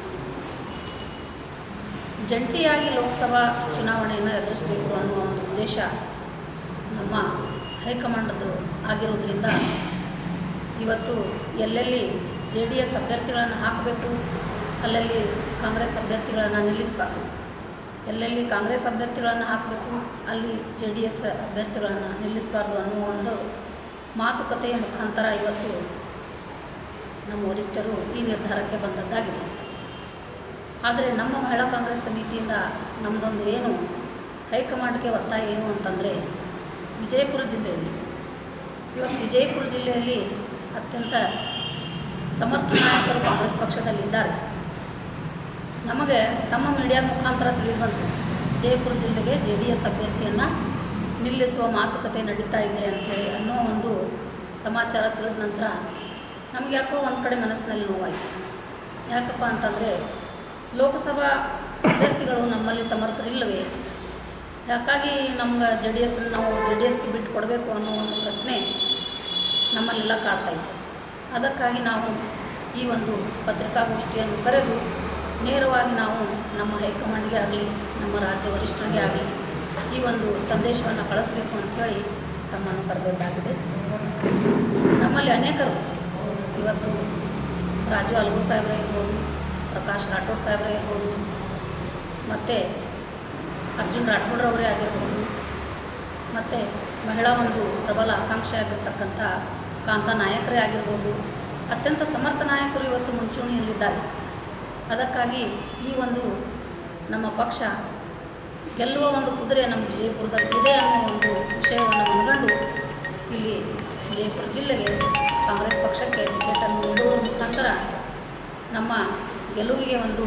ಜಂಟಿಯಾಗಿ ಲೋಕಸಭಾ ಚುನಾವಣೆಯನ್ನು ಎದುರಿಸಬೇಕು ಅನ್ನುವ ಒಂದು ಉದ್ದೇಶ ನಮ್ಮ ಹೈಕಮಾಂಡದ್ದು ಆಗಿರೋದ್ರಿಂದ ಇವತ್ತು ಎಲ್ಲೆಲ್ಲಿ ಜೆ ಡಿ ಎಸ್ ಅಭ್ಯರ್ಥಿಗಳನ್ನು ಹಾಕಬೇಕು ಅಲ್ಲಲ್ಲಿ ಕಾಂಗ್ರೆಸ್ ಅಭ್ಯರ್ಥಿಗಳನ್ನು ನಿಲ್ಲಿಸಬಾರ್ದು ಎಲ್ಲೆಲ್ಲಿ ಕಾಂಗ್ರೆಸ್ ಅಭ್ಯರ್ಥಿಗಳನ್ನು ಹಾಕಬೇಕು ಅಲ್ಲಿ ಜೆ ಡಿ ಎಸ್ ಅಭ್ಯರ್ಥಿಗಳನ್ನು ನಿಲ್ಲಿಸಬಾರ್ದು ಅನ್ನುವ ಒಂದು ಮಾತುಕತೆಯ ಮುಖಾಂತರ ಇವತ್ತು ನಮ್ಮ ವರಿಷ್ಠರು ಈ ನಿರ್ಧಾರಕ್ಕೆ ಬಂದದ್ದಾಗಿದೆ ಆದರೆ ನಮ್ಮ ಮಹಿಳಾ ಕಾಂಗ್ರೆಸ್ ಸಮಿತಿಯಿಂದ ನಮ್ಮದೊಂದು ಏನು ಹೈಕಮಾಂಡ್ಗೆ ಒತ್ತಾಯ ಏನು ಅಂತಂದರೆ ವಿಜಯಪುರ ಜಿಲ್ಲೆಯಲ್ಲಿ ಇವತ್ತು ವಿಜಯಪುರ ಜಿಲ್ಲೆಯಲ್ಲಿ ಅತ್ಯಂತ ಸಮರ್ಥ ನಾಯಕರು ಕಾಂಗ್ರೆಸ್ ಪಕ್ಷದಲ್ಲಿದ್ದಾರೆ ನಮಗೆ ತಮ್ಮ ಮೀಡಿಯಾ ಮುಖಾಂತರ ತಿಳಿದು ಬಂತು ವಿಜಯಪುರ ಜಿಲ್ಲೆಗೆ ಜೆ ಡಿ ಎಸ್ ಅಭ್ಯರ್ಥಿಯನ್ನು ನಿಲ್ಲಿಸುವ ಮಾತುಕತೆ ನಡೀತಾ ಇದೆ ಅಂಥೇಳಿ ಅನ್ನೋ ಒಂದು ಸಮಾಚಾರ ತಿಳಿದ ನಂತರ ನಮಗೆ ಯಾಕೋ ಒಂದು ಕಡೆ ಮನಸ್ಸಿನಲ್ಲಿ ನೋವಾಯಿತು ಯಾಕಪ್ಪ ಅಂತಂದರೆ ಲೋಕಸಭಾ ಅಭ್ಯರ್ಥಿಗಳು ನಮ್ಮಲ್ಲಿ ಸಮರ್ಥರಿಲ್ಲವೇ ಯಾಕಾಗಿ ನಮ್ಗೆ ಜೆ ಡಿ ಎಸ್ ನಾವು ಜೆ ಡಿ ಎಸ್ಗೆ ಬಿಟ್ಟು ಕೊಡಬೇಕು ಅನ್ನೋ ಒಂದು ಪ್ರಶ್ನೆ ನಮ್ಮಲ್ಲೆಲ್ಲ ಕಾಡ್ತಾ ಇತ್ತು ಅದಕ್ಕಾಗಿ ನಾವು ಈ ಒಂದು ಪತ್ರಿಕಾಗೋಷ್ಠಿಯನ್ನು ಕರೆದು ನೇರವಾಗಿ ನಾವು ನಮ್ಮ ಹೈಕಮಾಂಡ್ಗೆ ಆಗಲಿ ನಮ್ಮ ರಾಜ್ಯ ವರಿಷ್ಠರಿಗೆ ಆಗಲಿ ಈ ಒಂದು ಸಂದೇಶವನ್ನು ಕಳಿಸ್ಬೇಕು ಅಂಥೇಳಿ ತಮ್ಮನ್ನು ಕರೆದದ್ದಾಗಿದೆ ನಮ್ಮಲ್ಲಿ ಅನೇಕರು ಇವತ್ತು ರಾಜು ಅಲ್ಗು ಸಾಹೇಬ್ರೆ ಇರ್ಬೋದು ಪ್ರಕಾಶ್ ರಾಠೋಡ್ ಸಾಹೇಬ್ರೆ ಇರ್ಬೋದು ಮತ್ತು ಅರ್ಜುನ್ ರಾಠೋಡ್ರವರೇ ಆಗಿರ್ಬೋದು ಮತ್ತು ಮಹಿಳಾ ಒಂದು ಪ್ರಬಲ ಆಕಾಂಕ್ಷೆ ಆಗಿರ್ತಕ್ಕಂಥ ಕಾಂತಾ ನಾಯಕರೇ ಆಗಿರ್ಬೋದು ಅತ್ಯಂತ ಸಮರ್ಥ ನಾಯಕರು ಇವತ್ತು ಮುಂಚೂಣಿಯಲ್ಲಿದ್ದಾರೆ ಅದಕ್ಕಾಗಿ ಈ ಒಂದು ನಮ್ಮ ಪಕ್ಷ ಗೆಲ್ಲುವ ಒಂದು ಕುದುರೆ ನಮ್ಮ ವಿಜಯಪುರದಲ್ಲಿ ಇದೆ ಅನ್ನೋ ಒಂದು ವಿಷಯವನ್ನು ಮನಗಂಡು ಇಲ್ಲಿ ವಿಜಯಪುರ ಜಿಲ್ಲೆಗೆ ಕಾಂಗ್ರೆಸ್ ಪಕ್ಷಕ್ಕೆ ಟಿಕೆಟನ್ನು ನೀಡುವುದರ ಮುಖಾಂತರ ನಮ್ಮ ಗೆಲುವಿಗೆ ಒಂದು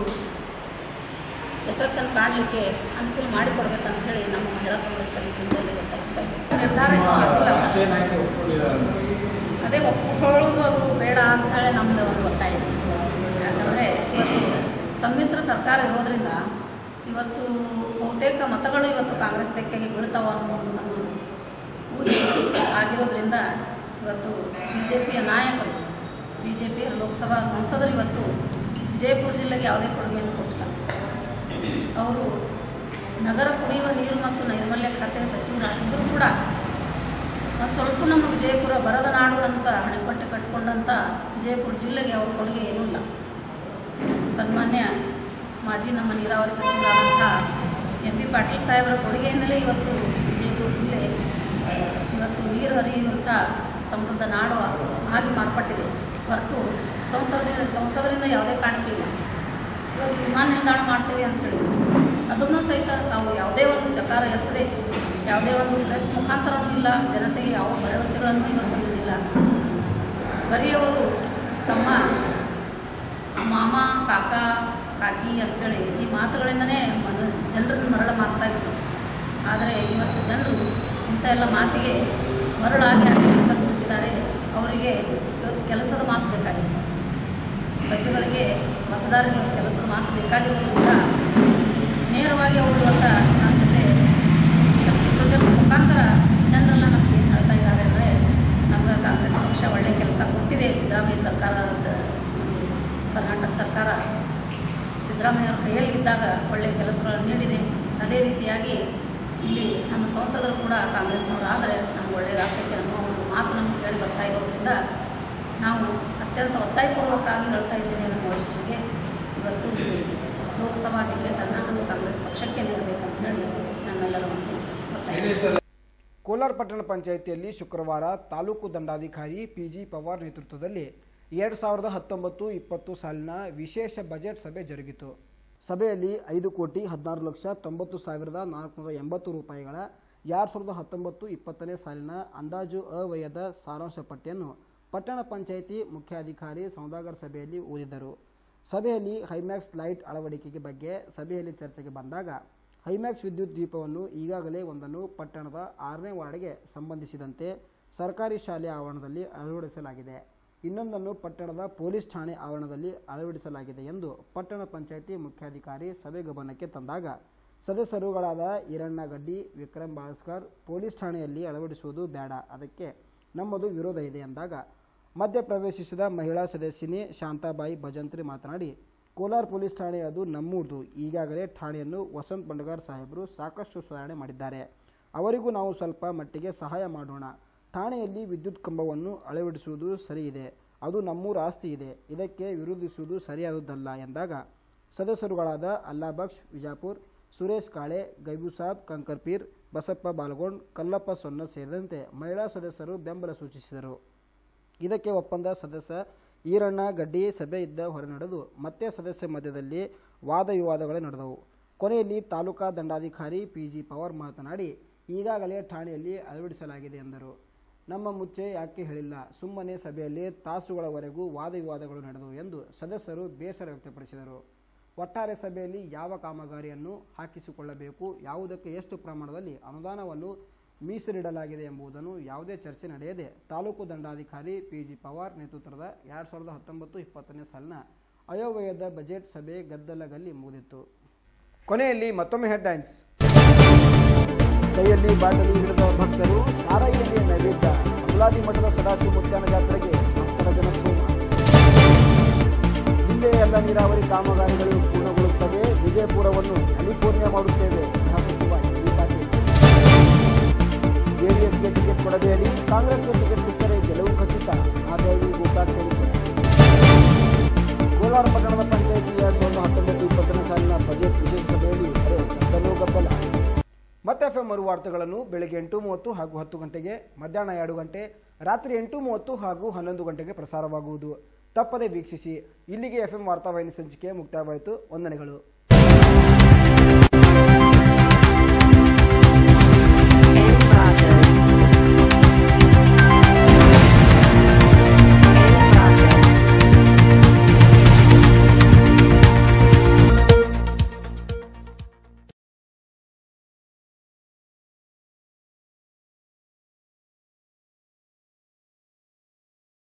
ಯಶಸ್ಸನ್ನು ಕಾಣಲಿಕ್ಕೆ ಅನುಕೂಲ ಮಾಡಿಕೊಡ್ಬೇಕಂತ ಹೇಳಿ ನಮ್ಮ ಮಹಿಳಾ ಕಾಂಗ್ರೆಸ್ ಸಮಿತಿಯಿಂದಲೇ ಒತ್ತಾಯಿಸ್ತಾ ಇದ್ದೀವಿ ನಿರ್ಧಾರ ಇನ್ನೂ ಆಗಿಲ್ಲ ಸರ್ ಅದೇ ಒಪ್ಕೊಳ್ಳೋದು ಅದು ಬೇಡ ಅಂತ ಹೇಳಿ ನಮ್ಮದು ಒಂದು ಒತ್ತಾಯ ಇದೆ ಯಾಕಂದರೆ ಇವತ್ತು ಸಮ್ಮಿಶ್ರ ಸರ್ಕಾರ ಇರೋದ್ರಿಂದ ಇವತ್ತು ಬಹುತೇಕ ಮತಗಳು ಇವತ್ತು ಕಾಂಗ್ರೆಸ್ ತೆಕ್ಕೆಗೆ ಬೀಳ್ತಾವ ಅನ್ನೋ ಒಂದು ನಮ್ಮ ಊಹೆ ಆಗಿರೋದ್ರಿಂದ ಇವತ್ತು ಬಿ ಜೆ ಪಿಯ ನಾಯಕರು ಬಿ ಜೆ ಪಿಯ ಲೋಕಸಭಾ ಸಂಸದರು ಇವತ್ತು ವಿಜಯಪುರ ಜಿಲ್ಲೆಗೆ ಯಾವುದೇ ಕೊಡುಗೆಯನ್ನು ಕೊಟ್ಟಿಲ್ಲ ಅವರು ನಗರ ಕುಡಿಯುವ ನೀರು ಮತ್ತು ನೈರ್ಮಲ್ಯ ಖಾತೆ ಸಚಿವರಾಗಿದ್ದರೂ ಕೂಡ ಒಂದು ಸ್ವಲ್ಪ ನಮ್ಮ ವಿಜಯಪುರ ಬರದ ನಾಡು ಅಂತ ಹಣೆಪಟ್ಟಿ ಕಟ್ಕೊಂಡಂಥ ವಿಜಯಪುರ ಜಿಲ್ಲೆಗೆ ಅವ್ರ ಕೊಡುಗೆ ಏನೂ ಇಲ್ಲ ಸನ್ಮಾನ್ಯ ಮಾಜಿ ನಮ್ಮ ನೀರಾವರಿ ಸಚಿವರಾದಂಥ ಎಂ ಪಿ ಪಾಟೀಲ್ ಸಾಹೇಬರ ಕೊಡುಗೆಯಿಂದಲೇ ಇವತ್ತು ವಿಜಯಪುರ ಜಿಲ್ಲೆ ಇವತ್ತು ನೀರು ಹರಿಯುವಂಥ ಸಮೃದ್ಧ ನಾಡು ಆಗಿ ಮಾರ್ಪಟ್ಟಿದೆ ಹೊರತು ಸಂಸದರಿಂದ ಸಂಸದರಿಂದ ಯಾವುದೇ ಕಾಣಿಕೆ ಇಲ್ಲ ಇವತ್ತು ವಿಮಾನ ನಿಲ್ದಾಣ ಮಾಡ್ತೇವೆ ಅಂತ ಹೇಳಿದ್ರು ಅದನ್ನು ಸಹಿತ ತಾವು ಯಾವುದೇ ಒಂದು ಚಕಾರ ಎತ್ತದೆ ಯಾವುದೇ ಒಂದು ಪ್ರೆಸ್ ಮುಖಾಂತರನೂ ಇಲ್ಲ ಜನತೆಗೆ ಯಾವ ಭರವಸೆಗಳನ್ನು ಇವತ್ತು ನೀಡಿಲ್ಲ ಬರೀ ಅವರು ತಮ್ಮ ಮಾಮ ಕಾಕ ಕಾಕಿ ಅಂಥೇಳಿ ಈ ಮಾತುಗಳಿಂದನೇ ಮನ ಜನರನ್ನು ಮರಳ ಮಾಡ್ತಾ ಇದ್ರು ಆದರೆ ಇವತ್ತು ಜನರು ಇಂಥ ಎಲ್ಲ ಮಾತಿಗೆ ಮರಳಾಗಿ ಆಗಿ ಕೆಲಸ ಕೊಟ್ಟಿದ್ದಾರೆ ಅವರಿಗೆ ಇವತ್ತು ಕೆಲಸದ ಮಾತು ಬೇಕಾಗಿದೆ ಪ್ರಜೆಗಳಿಗೆ ಮತದಾರರಿಗೆ ಕೆಲಸದ ಮಾತು ಬೇಕಾಗಿರೋದ್ರಿಂದ ನೇರವಾಗಿ ಅವರು ಇವತ್ತು ನಮ್ಮ ಜೊತೆ ಈ ಶಕ್ತಿ ಪ್ರಜೆಗಳ ಮುಖಾಂತರ ಜನರೆಲ್ಲ ನಮಗೆ ಏನು ಹೇಳ್ತಾ ಇದ್ದಾರೆ ಅಂದರೆ ನಮ್ಗೆ ಕಾಂಗ್ರೆಸ್ ಪಕ್ಷ ಒಳ್ಳೆಯ ಕೆಲಸ ಕೊಟ್ಟಿದೆ ಸಿದ್ದರಾಮಯ್ಯ ಸರ್ಕಾರದ ಒಂದು ಕರ್ನಾಟಕ ಸರ್ಕಾರ ಸಿದ್ದರಾಮಯ್ಯ ಅವ್ರ ಕೈಯಲ್ಲಿ ಇದ್ದಾಗ ಒಳ್ಳೆಯ ಕೆಲಸಗಳನ್ನು ನೀಡಿದೆ ಅದೇ ರೀತಿಯಾಗಿ ಇಲ್ಲಿ ನಮ್ಮ ಸಂಸದರು ಕೂಡ ಕಾಂಗ್ರೆಸ್ನವರು ಆದರೆ ನಮ್ಗೆ ಒಳ್ಳೆಯದಾಗ್ತೈತೆ ಅನ್ನೋ ಒಂದು ಮಾತು ನಮ್ಗೆ ಕೇಳಿ ಬರ್ತಾ ಇರೋದ್ರಿಂದ ನಾವು ಅತ್ಯಂತ ಒತ್ತಾಯಪೂರ್ವಕವಾಗಿ ಹೇಳ್ತಾ ಇದ್ದೇವೆ ನಮ್ಮ ವರಿಷ್ಠರಿಗೆ ಇವತ್ತು ಇಲ್ಲಿ ಲೋಕಸಭಾ ಟಿಕೆಟನ್ನು ನಮ್ಮ ಕಾಂಗ್ರೆಸ್ ಪಕ್ಷಕ್ಕೆ ನೀಡಬೇಕಂತ ಹೇಳಿ ನಮ್ಮೆಲ್ಲರ ಒಂದು ಒತ್ತಾಯ ಕೋಲಾರ ಪಟ್ಟಣ ಪಂಚಾಯಿತಿಯಲ್ಲಿ ಶುಕ್ರವಾರ ತಾಲೂಕು ದಂಡಾಧಿಕಾರಿ ಪಿಜಿ ಪವಾರ್ ನೇತೃತ್ವದಲ್ಲಿ ಎರಡು ಸಾವಿರದ ಹತ್ತೊಂಬತ್ತು ಇಪ್ಪತ್ತು ಸಾಲಿನ ವಿಶೇಷ ಬಜೆಟ್ ಸಭೆ ಜರುಗಿತು ಸಭೆಯಲ್ಲಿ ಐದು ಕೋಟಿ ಹದಿನಾರು ಲಕ್ಷ ತೊಂಬತ್ತು ಸಾವಿರದ ನಾಲ್ಕುನೂರ ಎಂಬತ್ತು ರೂಪಾಯಿಗಳ ಎರಡು ಸಾವಿರದ ಹತ್ತೊಂಬತ್ತು ಇಪ್ಪತ್ತನೇ ಸಾಲಿನ ಅಂದಾಜು ಅವ್ಯಯದ ಸಾರಾಂಶ ಪಟ್ಟಿಯನ್ನು ಪಟ್ಟಣ ಪಂಚಾಯಿತಿ ಮುಖ್ಯಾಧಿಕಾರಿ ಸೌದಾಗರ್ ಸಭೆಯಲ್ಲಿ ಓದಿದರು ಸಭೆಯಲ್ಲಿ ಹೈಮ್ಯಾಕ್ಸ್ ಲೈಟ್ ಅಳವಡಿಕೆಗೆ ಬಗ್ಗೆ ಸಭೆಯಲ್ಲಿ ಚರ್ಚೆಗೆ ಬಂದಾಗ ಹೈಮ್ಯಾಕ್ಸ್ ವಿದ್ಯುತ್ ದೀಪವನ್ನು ಈಗಾಗಲೇ ಒಂದನ್ನು ಪಟ್ಟಣದ ಆರನೇ ವಾರ್ಡ್ಗೆ ಸಂಬಂಧಿಸಿದಂತೆ ಸರ್ಕಾರಿ ಶಾಲೆ ಆವರಣದಲ್ಲಿ ಅಳವಡಿಸಲಾಗಿದೆ ಇನ್ನೊಂದನ್ನು ಪಟ್ಟಣದ ಪೊಲೀಸ್ ಠಾಣೆ ಆವರಣದಲ್ಲಿ ಅಳವಡಿಸಲಾಗಿದೆ ಎಂದು ಪಟ್ಟಣ ಪಂಚಾಯಿತಿ ಮುಖ್ಯಾಧಿಕಾರಿ ಸಭೆ ಗಮನಕ್ಕೆ ತಂದಾಗ ಸದಸ್ಯರುಗಳಾದ ಈರಣ್ಣ ಗಡ್ಡಿ ವಿಕ್ರಮ್ ಬಾಳಸ್ಕರ್ ಪೊಲೀಸ್ ಠಾಣೆಯಲ್ಲಿ ಅಳವಡಿಸುವುದು ಬೇಡ ಅದಕ್ಕೆ ನಮ್ಮದು ವಿರೋಧ ಇದೆ ಎಂದಾಗ ಮಧ್ಯ ಪ್ರವೇಶಿಸಿದ ಮಹಿಳಾ ಸದಸ್ಯನಿ ಶಾಂತಾಬಾಯಿ ಭಜಂತ್ರಿ ಮಾತನಾಡಿ ಕೋಲಾರ ಪೊಲೀಸ್ ಠಾಣೆ ಅದು ನಮ್ಮೂರ್ದು ಈಗಾಗಲೇ ಠಾಣೆಯನ್ನು ವಸಂತ್ ಬಂಡಗಾರ್ ಸಾಹೇಬರು ಸಾಕಷ್ಟು ಸುಧಾರಣೆ ಮಾಡಿದ್ದಾರೆ ಅವರಿಗೂ ನಾವು ಸ್ವಲ್ಪ ಮಟ್ಟಿಗೆ ಸಹಾಯ ಮಾಡೋಣ ಠಾಣೆಯಲ್ಲಿ ವಿದ್ಯುತ್ ಕಂಬವನ್ನು ಅಳವಡಿಸುವುದು ಸರಿಯಿದೆ ಅದು ನಮ್ಮೂರ ಆಸ್ತಿ ಇದೆ ಇದಕ್ಕೆ ವಿರೋಧಿಸುವುದು ಸರಿಯಾದುದಲ್ಲ ಎಂದಾಗ ಸದಸ್ಯರುಗಳಾದ ಅಲ್ಲಾಬಕ್ಷ್ ವಿಜಾಪುರ್ ಸುರೇಶ್ ಕಾಳೆ ಗೈಬು ಸಾಬ್ ಕಂಕರ್ಪೀರ್ ಬಸಪ್ಪ ಬಾಲ್ಗೊಂಡ್ ಕಲ್ಲಪ್ಪ ಸೊನ್ನ ಸೇರಿದಂತೆ ಮಹಿಳಾ ಸದಸ್ಯರು ಬೆಂಬಲ ಸೂಚಿಸಿದರು ಇದಕ್ಕೆ ಒಪ್ಪಂದ ಸದಸ್ಯ ಈರಣ್ಣ ಗಡ್ಡಿ ಸಭೆ ಇದ್ದ ಹೊರ ನಡೆದು ಮತ್ತೆ ಸದಸ್ಯ ಮಧ್ಯದಲ್ಲಿ ವಾದ ವಿವಾದಗಳೇ ನಡೆದವು ಕೊನೆಯಲ್ಲಿ ತಾಲೂಕಾ ದಂಡಾಧಿಕಾರಿ ಪಿ ಜಿ ಪವಾರ್ ಮಾತನಾಡಿ ಈಗಾಗಲೇ ಠಾಣೆಯಲ್ಲಿ ಅಳವಡಿಸಲಾಗಿದೆ ಎಂದರು ನಮ್ಮ ಮುಚ್ಚೆ ಯಾಕೆ ಹೇಳಿಲ್ಲ ಸುಮ್ಮನೆ ಸಭೆಯಲ್ಲಿ ತಾಸುಗಳವರೆಗೂ ವಾದ ವಿವಾದಗಳು ನಡೆದವು ಎಂದು ಸದಸ್ಯರು ಬೇಸರ ವ್ಯಕ್ತಪಡಿಸಿದರು ಒಟ್ಟಾರೆ ಸಭೆಯಲ್ಲಿ ಯಾವ ಕಾಮಗಾರಿಯನ್ನು ಹಾಕಿಸಿಕೊಳ್ಳಬೇಕು ಯಾವುದಕ್ಕೆ ಎಷ್ಟು ಪ್ರಮಾಣದಲ್ಲಿ ಅನುದಾನವನ್ನು ಮೀಸಲಿಡಲಾಗಿದೆ ಎಂಬುದನ್ನು ಯಾವುದೇ ಚರ್ಚೆ ನಡೆಯದೆ ತಾಲೂಕು ದಂಡಾಧಿಕಾರಿ ಪಿ ಜಿ ಪವಾರ್ ನೇತೃತ್ವದ ಎರಡು ಸಾವಿರದ ಹತ್ತೊಂಬತ್ತು ಇಪ್ಪತ್ತನೇ ಸಾಲಿನ ಅಯೋವ್ಯಯದ ಬಜೆಟ್ ಸಭೆ ಗದ್ದಲಗಲ್ಲಿ ಮುಗಿದಿತ್ತು ಕೊನೆಯಲ್ಲಿ ಮತ್ತೊಮ್ಮೆ ಹೆಡ್ಲೈನ್ಸ್ ಕೈಯಲ್ಲಿ ಬಾಟಲಿ ಹಿಡಿದ ಭಕ್ತರು ಸಾರಾಯಿಯಲ್ಲಿ ನೈವೇದ್ಯ ಅಮಲಾದಿ ಮಠದ ಸದಾಶಿವ ಮುತ್ಯಾನ ಜಾತ್ರೆಗೆ ಭಕ್ತರ ಜನಸ್ತೋಮ ಜಿಲ್ಲೆಯ ಎಲ್ಲ ನೀರಾವರಿ ಕಾಮಗಾರಿಗಳು ಪೂರ್ಣಗೊಳ್ಳುತ್ತವೆ ವಿಜಯಪುರವನ್ನು ಕ್ಯಾಲಿಫೋರ್ನಿಯಾ ಮಾಡುತ್ತೇವೆ ಗೃಹ ಸಚಿವ ಡಿ ಪಾಟೀಲ್ ಜೆಡಿಎಸ್ಗೆ ಟಿಕೆಟ್ ಕೊಡಬೇಡಿ ಕಾಂಗ್ರೆಸ್ಗೆ ಟಿಕೆಟ್ ಸಿಕ್ಕರೆ ಗೆಲುವು ಖಚಿತ ಮಾಧವಿ ಗೋಕಾಕ್ ಹೇಳಿಕೆ ಕೋಲಾರ ಪಟ್ಟಣದ ಪಂಚಾಯಿತಿ ಎರಡ್ ಸಾವಿರದ ಹತ್ತೊಂಬತ್ತು ಇಪ್ಪತ್ತನೇ ಸಾಲಿನ ಬಜೆಟ್ ವಿಶೇಷ ಸಭೆಯಲ್ಲಿ ಅರೆ ಗದ್ದಲೋ ಗದ್ದಲ ಮತ್ತೆ ಎಫ್ ಮರು ವಾರ್ತೆಗಳನ್ನು ಬೆಳಗ್ಗೆ ಎಂಟು ಮೂವತ್ತು ಹಾಗೂ ಹತ್ತು ಗಂಟೆಗೆ ಮಧ್ಯಾಹ್ನ ಎರಡು ಗಂಟೆ ರಾತ್ರಿ ಎಂಟು ಮೂವತ್ತು ಹಾಗೂ ಹನ್ನೊಂದು ಗಂಟೆಗೆ ಪ್ರಸಾರವಾಗುವುದು ತಪ್ಪದೆ ವೀಕ್ಷಿಸಿ ಇಲ್ಲಿಗೆ ಎಫ್ಎಂ ವಾರ್ತಾವಾಹಿನಿ ಸಂಚಿಕೆ ಮುಕ್ತಾಯವಾಯಿತು ವಂದನೆಗಳು